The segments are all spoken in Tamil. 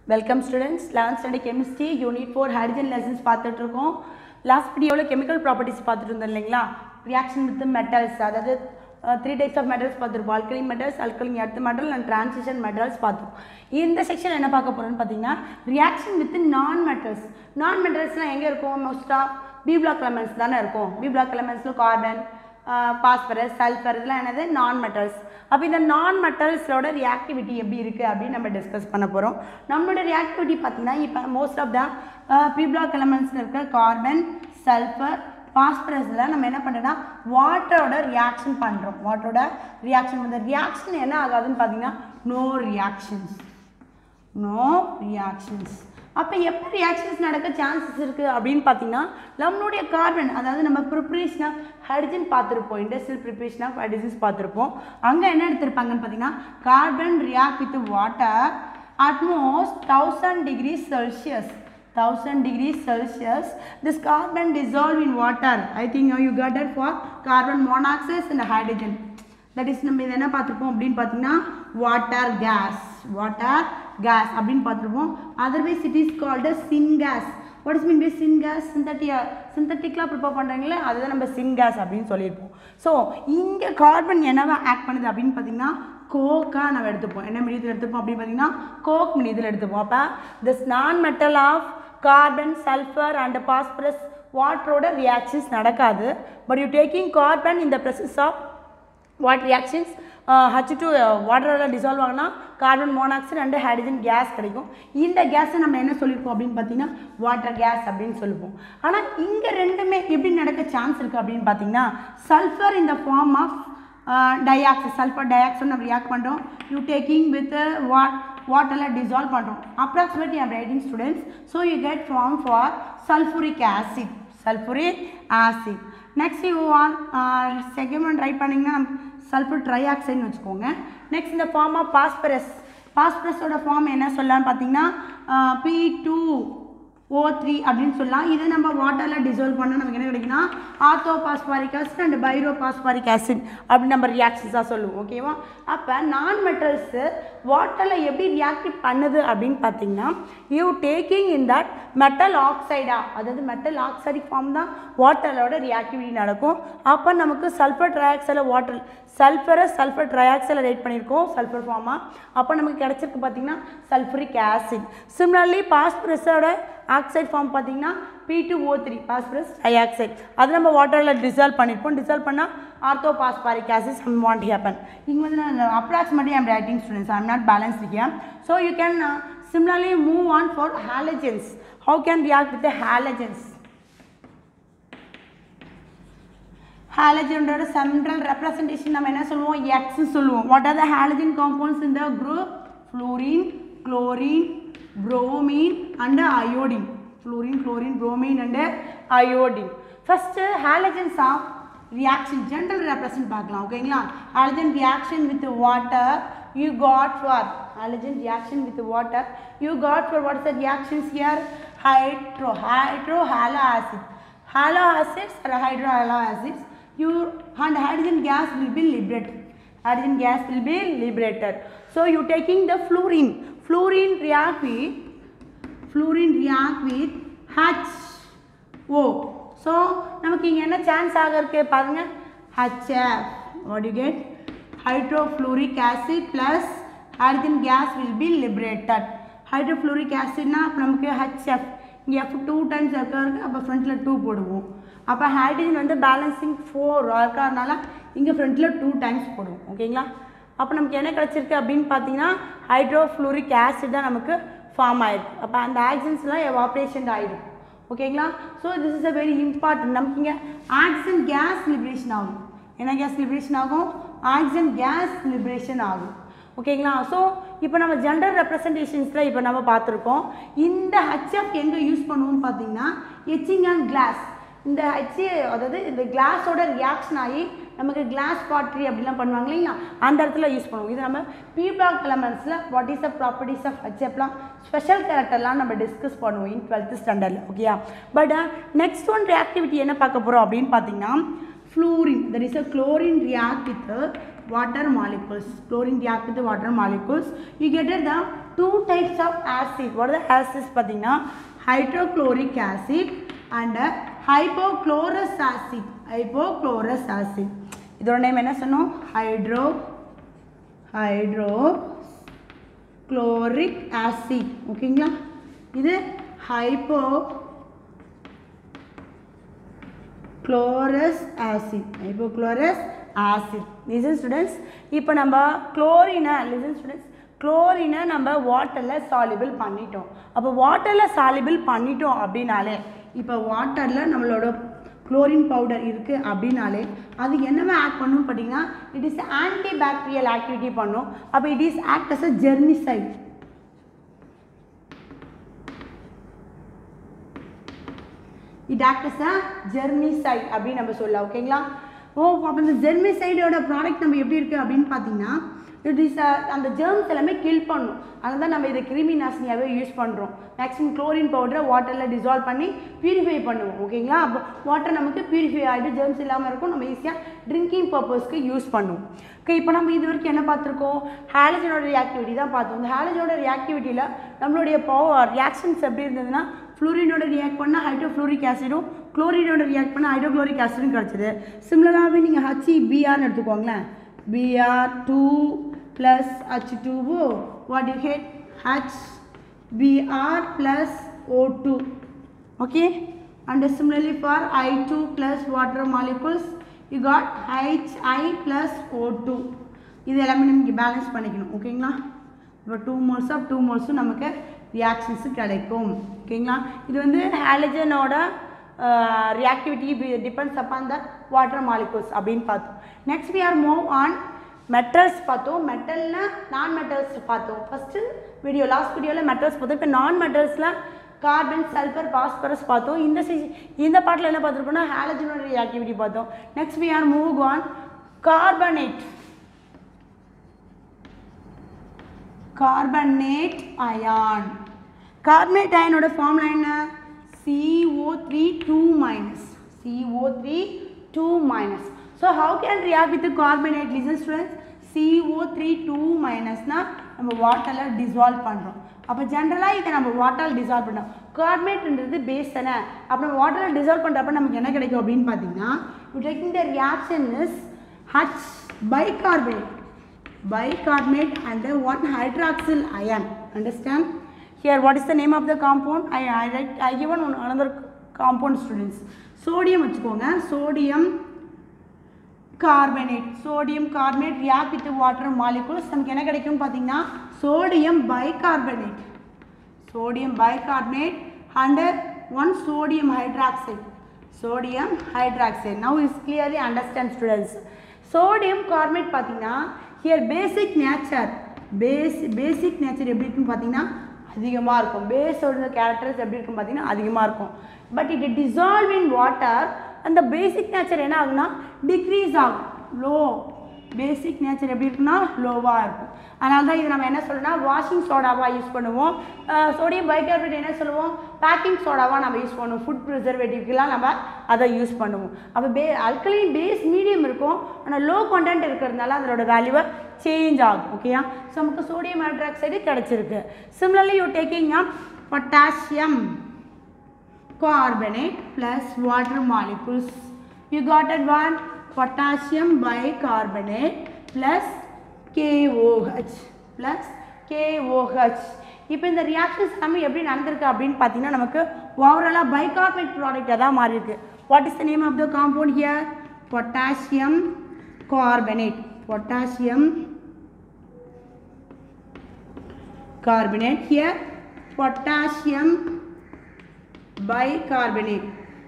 Welcome students eleventh standard chemistry unit four hydrogen lessons பார்த்துட்டு இருக்கோம் லாஸ்ட் வீடியோவில் கெமிக்கல் ப்ராப்பர்ட்டிஸ் பார்த்துட்டு இருந்தோம் இல்லைங்களா ரியாக்ஷன் வித் மெட்டல்ஸ் அதாவது த்ரீ டைப்ஸ் ஆஃப் மெட்டல்ஸ் பார்த்துருப்போம் alkaline metals alkaline earth metal and transition metals பார்த்தோம் இந்த செக்ஷன் என்ன பார்க்க போகிறோம்னு பார்த்தீங்கன்னா ரியாக்ஷன் வித் நான் மெட்டல்ஸ் நான் மெட்டல்ஸ்லாம் எங்கே இருக்கும் மோஸ்ட்டாக பி பிளாக் எலமெண்ட்ஸ் தானே இருக்கும் பி பிளாக் எலமெண்ட்ஸில் கார்பன் பாஸ்பரஸ் சல்ஃபர் இதெல்லாம் என்னது நான் மெட்டல்ஸ் அப்போ இந்த நான் மெட்டல்ஸோட ரியாக்டிவிட்டி எப்படி இருக்குது அப்படின்னு நம்ம டிஸ்கஸ் பண்ண போகிறோம் நம்மளோட ரியாக்டிவிட்டி பார்த்தீங்கன்னா இப்போ most of the P block எலமெண்ட்ஸில் இருக்க கார்பன் சல்ஃபர் பாஸ்பரஸில் நம்ம என்ன பண்ணுறோம்னா வாட்டரோட ரியாக்ஷன் பண்ணுறோம் வாட்டரோட ரியாக்ஷன் அந்த ரியாக்ஷன் என்ன ஆகாதுன்னு பார்த்தீங்கன்னா நோ ரியாக்ஷன்ஸ் நோ ரியாக்ஷன்ஸ் அப்போ எப்போ ரியாக்ஷன்ஸ் நடக்க சான்சஸ் இருக்குது அப்படின்னு பார்த்தீங்கன்னா நம்மளுடைய கார்பன் அதாவது நம்ம ப்ரிப்ரேஷன் ஆஃப் ஹைட்ரஜன் பார்த்துருப்போம் இண்டஸ்ட்ரியல் ப்ரிப்ரேஷன் ஆஃப் ஹைட்ரஜன்ஸ் பார்த்துருப்போம் அங்கே என்ன எடுத்திருப்பாங்கன்னு பார்த்தீங்கன்னா carbon react with water at most thousand degree Celsius thousand degree Celsius this carbon dissolve in water I think you got it for carbon monoxide and hydrogen that is நம்ம இது என்ன பார்த்துருப்போம் அப்படின்னு பார்த்தீங்கன்னா வாட்டர் கேஸ் வாட்டர் கேஸ் அப்படின்னு பார்த்துருப்போம் otherwise it is called syn gas what is mean by syn gas synthetic சிந்தட்டிக்லாம் ப்ரிப்பேர் பண்ணுறாங்களே அதுதான் நம்ம சின் கேஸ் அப்படின்னு சொல்லியிருப்போம் ஸோ இங்கே கார்பன் என்னவா ஆக்ட் பண்ணுது அப்படின்னு பார்த்தீங்கன்னா கோக்காக நம்ம எடுத்துப்போம் என்ன மீடியத்தில் எடுத்துப்போம் அப்படின்னு பார்த்தீங்கன்னா கோக் மீடியத்தில் எடுத்துப்போம் அப்போ this non metal of carbon sulphur and phosphorus வாட்டரோட ரியாக்ஷன்ஸ் நடக்காது பட் யூ டேக்கிங் கார்பன் இந்த process of what reactions H two வாட்டரோட டிசால்வ் ஆகினா carbon monoxide and hydrogen gas கிடைக்கும் இந்த கேஸை நம்ம என்ன சொல்லியிருப்போம் அப்படின்னு பார்த்தீங்கன்னா வாட்டர் கேஸ் அப்படின்னு சொல்லுவோம் ஆனால் இங்கே ரெண்டுமே எப்படி நடக்க சான்ஸ் இருக்குது அப்படின்னு பார்த்தீங்கன்னா சல்ஃபர் இந்த form of dioxide sulphur dioxide நம்ம ரியாக்ட் பண்ணுறோம் யூ டேக்கிங் வித் வாட் வாட்டரில் டிசால்வ் பண்ணுறோம் approximately I'm writing students so you get form for sulphuric acid sulphuric acid next you on second one try பண்ணிங்கன்னா சல்ஃபர் ட்ரைஆக்சைடுன்னு வச்சுக்கோங்க நெக்ஸ்ட் இந்த ஃபார்ம் ஆஃப் பாஸ்பரஸ் பாஸ்பரஸோட ஃபார்ம் என்ன சொல்லலாம்னு பார்த்தீங்கன்னா பி டூ ஓ த்ரீ அப்படின்னு சொல்லலாம் இதை நம்ம வாட்டரில் டிசால்வ் பண்ணால் நமக்கு என்ன கிடைக்குன்னா ortho phosphoric acid and pyro phosphoric acid அப்படின்னு நம்ம ரியாக்ஷன்ஸாக சொல்லுவோம் ஓகேவா அப்போ நான் மெட்டல்ஸு வாட்டரில் எப்படி ரியாக்ட் பண்ணுது அப்படின்னு பார்த்தீங்கன்னா you taking in that metal ஆக்சைடா அதாவது மெட்டல் ஆக்சைடிக் ஃபார்ம் தான் வாட்டரோட ரியாக்டிவிட்டி நடக்கும் அப்போ நமக்கு சல்ஃபர் ட்ரைஆக்சைடில் வாட்டர் சல்ஃபரை சல்ஃபர் ட்ரைஆக்சைடில் ரேட் பண்ணியிருக்கோம் சல்ஃபர் ஃபார்மாக அப்போ நமக்கு கிடச்சிருக்கு பார்த்தீங்கன்னா சல்ஃபரிக் ஆசிட் சிமிலர்லி பாஸ்பரஸோட ஆக்சைடு ஃபார்ம் பார்த்தீங்கன்னா P two O three phosphorus trioxide அது நம்ம வாட்டரில் டிசால்வ் பண்ணியிருப்போம் டிசால்வ் பண்ணால் ortho phosphoric acid some want happen இங்கே வந்து நான் approximately I'm writing students I'm not balance here so you can similarly move on for halogens how can react with halogens ஹாலஜனோட சென்ட்ரல் ரெப்ரசன்டேஷன் நம்ம என்ன சொல்லுவோம் எக்ஸ் சொல்லுவோம் what are the halogen compounds in the group fluorine chlorine bromine and iodine fluorine chlorine bromine and iodine first halogens of reaction general represent பார்க்கலாம் ஓகேங்களா halogen reaction with water you got for halogen reaction with water you got for what's the reactions here hydro hydro halo acid halo acids or hydro halo acids you and hydrogen gas will be liberated hydrogen gas will be liberated so you taking the fluorine fluorine react with fluorine react with HO so நமக்கு இங்கே என்ன சான்ஸ் ஆகிருக்கு பாருங்க HF what you get hydrofluoric acid plus hydrogen gas will be liberated hydrofluoric acidனா அப்போ நமக்கு HF இங்கே எஃப் டூ டைம்ஸ் இருக்கிறதுக்கு அப்போ ஃப்ரண்ட்டில் டூ போடுவோம் அப்போ ஹைட்ரஜன் வந்து பேலன்சிங் ஃபோர் இருக்கிறதுனால இங்கே ஃப்ரண்ட்டில் டூ டைம்ஸ் போடுவோம் ஓகேங்களா அப்போ நமக்கு என்ன கிடச்சிருக்கு அப்படின்னு பார்த்தீங்கன்னா ஹைட்ரோஃப்ளூரிக் ஆசிட் தான் நமக்கு ஃபார்ம் ஆயிருக்கு அப்போ அந்த ஆக்சிஜன்ஸ்லாம் எவாப்ரேஷன் ஆகிடும் ஓகேங்களா so this is a very important நமக்கு இங்கே ஆக்சிஜன் கேஸ் லிபரேஷன் ஆகும் என்ன கேஸ் லிபரேஷன் ஆகும் ஆக்சிஜன் கேஸ் லிபரேஷன் ஆகும் ஓகேங்களா ஸோ இப்போ நம்ம ஜெண்டர் ரெப்ரசன்டேஷன்ஸில் இப்போ நம்ம பார்த்துருக்கோம் இந்த ஹச்எஃப் எங்கே யூஸ் பண்ணுவோம்னு பார்த்தீங்கன்னா எச்சிங் ஆன் கிளாஸ் இந்த ஹச்சி அதாவது இந்த கிளாஸோட ரியாக்ஷன் ஆகி நமக்கு கிளாஸ் பாட்ரி அப்படிலாம் பண்ணுவாங்க இல்லைங்களா அந்த இடத்துல யூஸ் பண்ணுவோம் இது நம்ம பி பிளாக் எலமெண்ட்ஸில் what is the properties of ஹச்எப்லாம் ஸ்பெஷல் கேரக்டர்லாம் நம்ம டிஸ்கஸ் பண்ணுவோம் இன் டுவெல்த்து ஸ்டாண்டர்டில் ஓகேயா பட் நெக்ஸ்ட் ஒன் ரியாக்டிவிட்டி என்ன பார்க்க போகிறோம் அப்படின்னு பார்த்தீங்கன்னா fluorine that is a chlorine react with the water molecules chlorine react with the water molecules you get it the two types of acid what are acids பார்த்தீங்கன்னா hydrochloric acid and hypochlorous acid hypochlorous acid இதோட நேம் என்ன சொன்னோம் ஹைட்ரோ ஹைட்ரோ குளோரிக் ஆசிட் ஓகேங்களா இது hypo chlorous acid hypochlorous acid listen students இப்போ நம்ம குளோரினை லிசன் ஸ்டூடெண்ட்ஸ் குளோரினை நம்ம வாட்டரில் சாலிபிள் பண்ணிட்டோம் அப்போ வாட்டரில் சாலிபிள் பண்ணிட்டோம் அப்படின்னாலே இப்போ வாட்டரில் நம்மளோட குளோரின் பவுடர் இருக்குது அப்படின்னாலே அது என்னவா ஆக்ட் பண்ணும் பார்த்தீங்கன்னா it is anti bacterial activity பண்ணும் அப்போ it is act as a germicide it act as a germicide அப்படின்னு நம்ம சொல்லலாம் ஓகேங்களா ஓ அப்போ இந்த ஜெர்மிசைடோட ப்ராடக்ட் நம்ம எப்படி இருக்குது அப்படின்னு பார்த்தீங்கன்னா இட் இஸ் அந்த ஜெர்ம்ஸ் எல்லாமே கில் பண்ணும் அதனால தான் நம்ம இதை கிருமி நாசினியாகவே யூஸ் பண்ணுறோம் மேக்ஸிமம் குளோரின் பவுடரை வாட்டரில் டிசால்வ் பண்ணி பியூரிஃபை பண்ணுவோம் ஓகேங்களா அப்போ வாட்டர் நமக்கு பியூரிஃபை ஆகிட்டு ஜெர்ம்ஸ் இல்லாமல் இருக்கும் நம்ம ஈஸியாக ட்ரிங்கிங் பர்பஸ்க்கு யூஸ் பண்ணுவோம் ஓகே இப்போ நம்ம இது வரைக்கும் என்ன பார்த்துருக்கோம் ஹாலஜனோட ரியாக்டிவிட்டி தான் பார்த்தோம் இந்த ஹாலஜனோட ரியாக்டிவிட்டியில் நம்மளுடைய பவர் ரியாக்ஷன்ஸ் எப்படி இருந்ததுன்னா ஃப்ளூரினோட ரியாக்ட் பண்ணால் ஹைட்ரோஃப்ளூரிக் ஆசிடும் குளோரினோட ரியாக்ட் பண்ணால் ஹைட்ரோக்ளோரிக் ஆசிடும் கிடச்சிது சிமிலராகவே நீங்கள் ஹச்சி பிஆர்னு எடுத்துக்கோங்களேன் பிஆர் டூ ப்ளஸ் ஹச் டூவோ what you had H B R plus O two okay and similarly for i2 plus water molecules you got hi plus o2 இது எல்லாமே நமக்கு பேலன்ஸ் பண்ணிக்கணும் ஓகேங்களா இப்போ டூ மோல்ஸ் ஆஃப் டூ மோல்ஸும் நமக்கு ரியாக்ஷன்ஸு கிடைக்கும் ஓகேங்களா இது வந்து ஹாலஜனோட reactivity depends upon the water molecules அப்படின்னு பார்த்தோம் next we are move on metals பார்த்தோம் மெட்டல்னா நான் மெட்டல்ஸ் பார்த்தோம் ஃபஸ்ட்டு வீடியோ லாஸ்ட் வீடியோவில் மெட்டல்ஸ் பார்த்தோம் இப்போ நான் மெட்டல்ஸில் கார்பன் சல்ஃபர் பாஸ்பரஸ் பார்த்தோம் இந்த சி இந்த பாட்டில் என்ன பார்த்துருக்கோம்னா ஹாலஜனோட ரியாக்டிவிட்டி பார்த்தோம் next we are move on carbonate carbonate ion carbonate அயனோட ஃபார்முலா என்ன CO3 three two minus CO3 three two minus so how can react with carbonate listen students CO3 three two மைனஸ்னால் நம்ம வாட்டரில் டிசால்வ் பண்ணுறோம் அப்போ ஜென்ரலாக இதை நம்ம வாட்டரில் டிசால்வ் பண்ணுறோம் கார்பனேட்ன்றது பேஸ் தானே அப்போ நம்ம வாட்டரில் டிசால்வ் பண்ணுறப்ப நமக்கு என்ன கிடைக்கும் அப்படின்னு பார்த்தீங்கன்னா you taking the reaction is H bicarbonate bicarbonate and then one hydroxyl ion understand here what is the name of the compound i i write i given one another compound students sodium வச்சுக்கோங்க sodium carbonate sodium carbonate react with water molecules நமக்கு என்ன கிடைக்கும் பார்த்தீங்கன்னா sodium bicarbonate sodium bicarbonate and one sodium hydroxide sodium hydroxide now is clearly understand students sodium carbonate பார்த்தீங்கன்னா here basic nature base basic nature எப்படி இருக்குன்னு பார்த்தீங்கன்னா அதிகமாக இருக்கும் பேஸோட கேரக்டர்ஸ் எப்படி இருக்கும் பார்த்தீங்கன்னா அதிகமாக இருக்கும் but it dissolve in water அந்த பேசிக் நேச்சர் என்ன ஆகும்னா டிக்ரீஸ் ஆகும் லோ பேசிக் நேச்சர் எப்படி இருக்குன்னா லோவாக இருக்கும் அதனால தான் இது நம்ம என்ன சொல்றோம்னா வாஷிங் சோடாவாக யூஸ் பண்ணுவோம் சோடியம் பைகார்பனேட் என்ன சொல்லுவோம் பேக்கிங் சோடாவாக நம்ம யூஸ் பண்ணுவோம் ஃபுட் ப்ரிசர்வேட்டிவ்க்கெலாம் நம்ம அதை யூஸ் பண்ணுவோம் அப்போ பே அல்கலைன் பேஸ் மீடியம் இருக்கும் ஆனால் லோ கண்டென்ட் இருக்கிறதுனால அதோட வேல்யூவை சேஞ்ச் ஆகும் ஓகேயா ஸோ நமக்கு சோடியம் ஹைட்ராக்சைடு கிடச்சிருக்கு similarly you taking up potassium carbonate plus water molecules. You got it one potassium bicarbonate plus KOH plus KOH. இப்போ இந்த ரியாக்ஷன்ஸ் எல்லாமே எப்படி நடந்திருக்கு அப்படின்னு பார்த்தீங்கன்னா நமக்கு ஓவராலாக பைகார்பனேட் ப்ராடக்டாக தான் மாறி இருக்கு what is the name of the compound here potassium carbonate potassium carbonate here potassium bicarbonate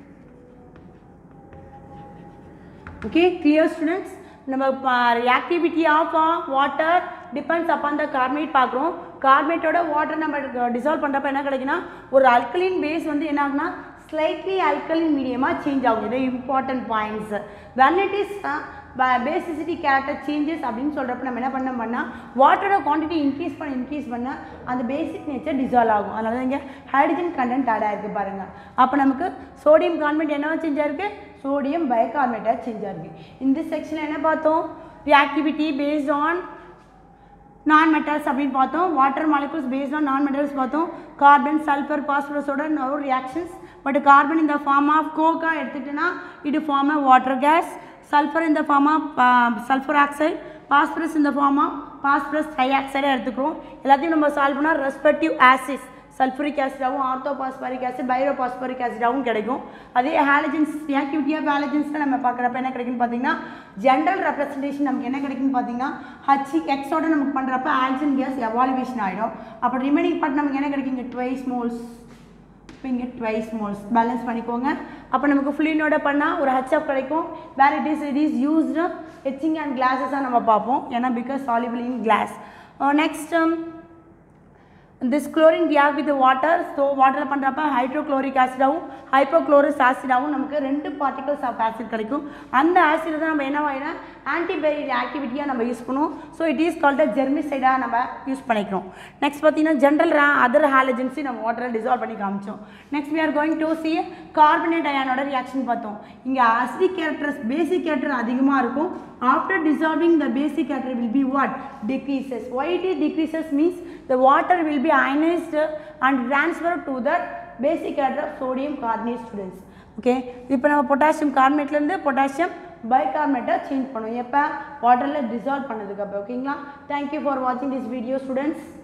okay clear students நம்ம reactivity of uh, water depends upon the carbonate பார்க்குறோம் கார்பனேட்டோட வாட்டர் நம்ம டிசால்வ் பண்ணுறப்ப என்ன கிடைக்குன்னா ஒரு அல்கலின் பேஸ் வந்து என்ன ஆகுனா ஸ்லைட்லி அல்கலின் மீடியமாக சேஞ்ச் ஆகும் இது important points when it is basicity character changes அப்படின்னு சொல்கிறப்ப நம்ம என்ன பண்ண பண்ணால் வாட்டரோட குவான்டிட்டி இன்க்ரீஸ் பண்ண இன்க்ரீஸ் பண்ண அந்த பேசிக் நேச்சர் டிசால்வ் ஆகும் அதனால தான் இங்கே ஹைட்ரஜன் கண்டென்ட் ஆட் ஆயிருக்கு பாருங்கள் அப்போ நமக்கு சோடியம் கார்பனேட் என்னவா சேஞ்ச் ஆயிருக்கு சோடியம் பைகார்பனேட்டாக சேஞ்ச் ஆயிருக்கு இந்த செக்ஷனில் என்ன பார்த்தோம் reactivity based on non metals அப்படின்னு பார்த்தோம் water molecules based on non metals பார்த்தோம் கார்பன் சல்ஃபர் பாஸ்பரஸோட ஒரு ரியாக்ஷன்ஸ் பட் கார்பன் இந்த ஃபார்ம் ஆஃப் கோக்கா எடுத்துக்கிட்டோன்னா இது form of water gas sulphur இந்த form of sulphur oxide phosphorus இந்த ஃபார்ம் ஆஃப் பாஸ்பரஸ் ட்ரைஆக்சைடாக எடுத்துக்கிறோம் எல்லாத்தையும் நம்ம சால்வ் பண்ணால் ரெஸ்பெக்டிவ் ஆசிஸ் சல்ஃபரிக் ஆசிடாகவும் ஆர்த்தோபாஸ்பரிக் ஆசிட் பைரோபாஸ்பரிக் ஆசிடாகவும் கிடைக்கும் அதே ஹாலஜன்ஸ் ஆக்டிவிட்டி ஆஃப் ஹாலஜன்ஸில் நம்ம பார்க்குறப்ப என்ன கிடைக்குன்னு பார்த்தீங்கன்னா ஜென்ரல் ரெப்ரஸன்டேஷன் நமக்கு என்ன கிடைக்குன்னு பார்த்தீங்கன்னா ஹச் எக்ஸோட நமக்கு பண்ணுறப்ப ஆக்சிஜன் கேஸ் எவாலுவேஷன் ஆகிடும் அப்போ ரிமைனிங் பார்ட் நமக்கு என்ன கிடைக்குங்க ட்வைஸ் மோல்ஸ் இப்போ இங்கே ட்வைஸ் மோல்ஸ் பேலன்ஸ் பண்ணிக்கோங்க அப்போ நமக்கு ஃப்ளூனோட பண்ணால் ஒரு ஹச்அப் கிடைக்கும் where it is it is used etching and கிளாஸஸாக நம்ம பார்ப்போம் ஏன்னா because soluble in glass next this chlorine react with water so வாட்டரில் பண்ணுறப்ப ஹைட்ரோக்ளோரிக் ஆசிடாகவும் ஹைப்போக்ளோரிஸ் ஆசிடாகவும் நமக்கு ரெண்டு பார்ட்டிகல்ஸ் ஆஃப் ஆசிட் கிடைக்கும் அந்த ஆசிட் தான் நம்ம என்ன ஆகினா ஆன்டிபயோட்டிக் ஆக்டிவிட்டியாக நம்ம யூஸ் பண்ணுவோம் ஸோ இட் இஸ் கால்ட் ஜெர்மிசைடாக நம்ம யூஸ் பண்ணிக்கிறோம் நெக்ஸ்ட் பார்த்தீங்கன்னா ஜென்ரல் அதர் ஹாலஜன்ஸி நம்ம வாட்டரை டிசால்வ் பண்ணி காமிச்சோம் next we are going to see carbonate அயானோட ரியாக்ஷன் பார்த்தோம் இங்கே அசிடிக் கேரக்டர்ஸ் பேசிக் கேரக்டர் அதிகமாக இருக்கும் after dissolving the basic character will be what decreases why it is decreases means the water will be ionized and transferred to the basic character of sodium carbonate students okay இப்போ நம்ம பொட்டாசியம் கார்பனேட்லேருந்து பொட்டாசியம் பைகார்பனேட்டாக சேஞ்ச் பண்ணுவோம் எப்போ வாட்டரில் டிசால்வ் பண்ணதுக்கு அப்போ ஓகேங்களா தேங்க்யூ ஃபார் வாட்சிங் திஸ் வீடியோ ஸ்டூடெண்ட்ஸ்